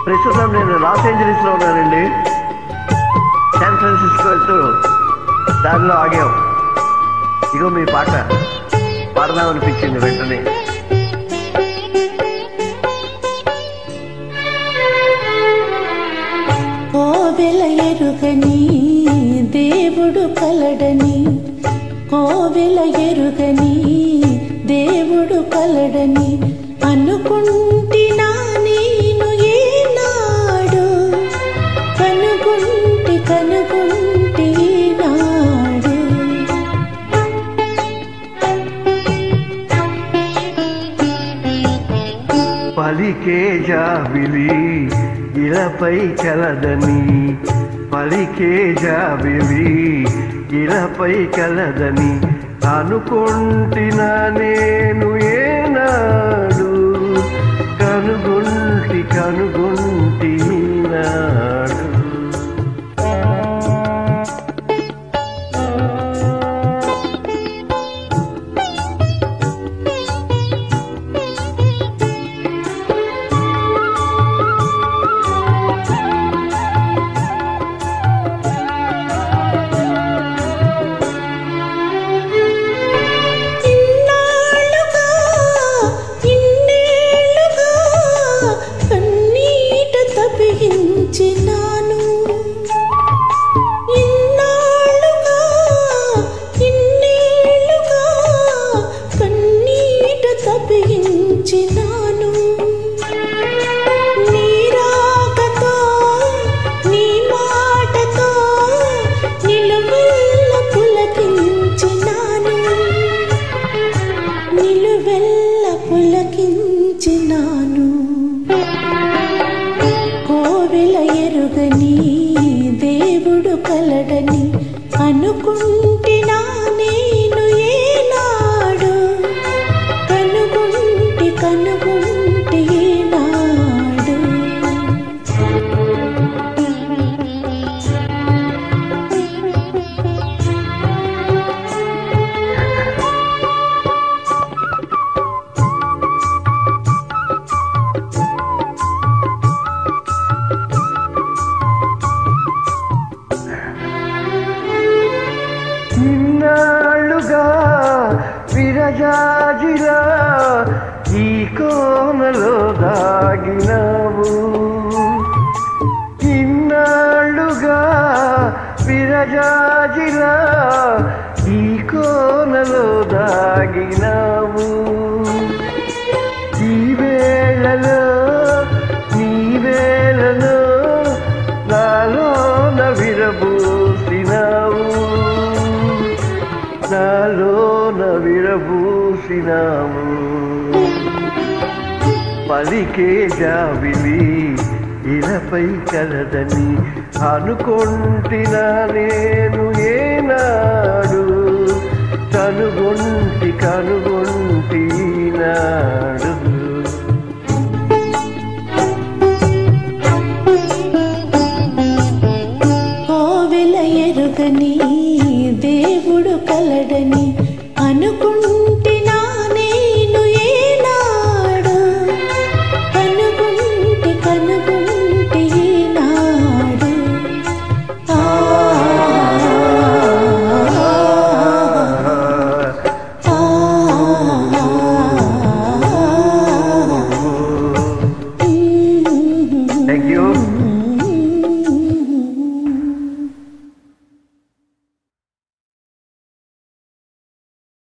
ప్రస్తుతం నేను loss Angeles లో ఉన్నానండి శాన్ ఫ్రాన్సిస్కో వెళ్తూ దారిలో ఆగాం ఇగో మీ పాట పాడదామనిపించింది వెంటనే కోవెల ఎరుగని దేవుడు కలడని కోవెల ఎరుగని దేవుడు కలడని అనుకుంటినా నేను ఏనాడు కనుగుంటి కనుగుంటి నాడు పలికే జాబిలి ఇలపై కలదని పలికే జాబిలి ఇలపై కలదని అనుకుంటినా నేను ఏనాడు కనుగొంటి కనుగొంటి నాడు ఇన్నాళ్ళుగా ఇన్నేళ్ళుగా కన్నీట తప్పించినాను ఇన్నాళ్ళుగా ఇన్నేళ్ళుగా కన్నీట తప్పించినాను నీ రాకతో నీ మాటతో నిలువెల్ల పులకించినాను నిలువెల్ల పులకించినాను కోవెల ఎరుగని దేవుడు కలడని అనుకుంటినా నేను ఏనాడు కనుగుంటి కనుగుంటి నాడు ఇన్నాళ్ళుగా విరజాజిలా ఈ కోనలో దాగినావు ఇన్నాళ్ళుగా విరజాజిలా ఈ కోనలో దాగినావు ఈ వేళలో నీ వేళలో నాలోన విరబూసినావు నాలోన విరబూసినావు పలికే జాబిలి ఇలపై కలదని అనుకొంటినా నేను ఏనాడు కనుగొంటి కనుగొంటి నాడు కోవెల ఎరుగని దేవుడు కలడని అనుకుంటినా నేను ఏనాడు కనుగుంటి కనుగుంటి నాడు ఆ ఆ థ్యాంక్ యూ